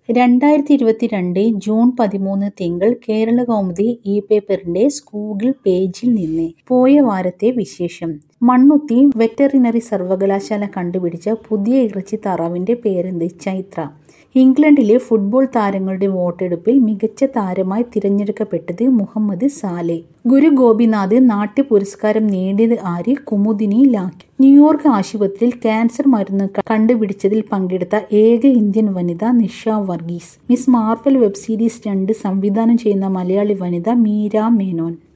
രണ്ടായിരത്തി ഇരുപത്തിരണ്ട് ജൂൺ പതിമൂന്ന് തിങ്കൾ കേരളകൗമുദി ഈ പേപ്പറിന്റെ ഗൂഗിൾ പേജിൽ നിന്ന് പോയ വാരത്തെ വിശേഷം മണ്ണുത്തി വെറ്ററിനറി സർവകലാശാല കണ്ടുപിടിച്ച പുതിയ ഇറച്ചി താറാവിന്റെ പേരെന്ത് ചൈത്ര ഇംഗ്ലണ്ടിലെ ഫുട്ബോൾ താരങ്ങളുടെ വോട്ടെടുപ്പിൽ മികച്ച താരമായി തിരഞ്ഞെടുക്കപ്പെട്ടത് മുഹമ്മദ് സാലെ ഗുരു ഗോപിനാഥ് നാട്യ പുരസ്കാരം നേടിയത് ആര് കുമുദിനി ലാക്കി ന്യൂയോർക്ക് ആശുപത്രിയിൽ ക്യാൻസർ മരുന്ന് കണ്ടുപിടിച്ചതിൽ പങ്കെടുത്ത ഏക ഇന്ത്യൻ വനിത Nisha Varghese Ms Marvel web series രണ്ട് സംവിധാനം ചെയ്യുന്ന മലയാളി വനിത മീര മേനോൻ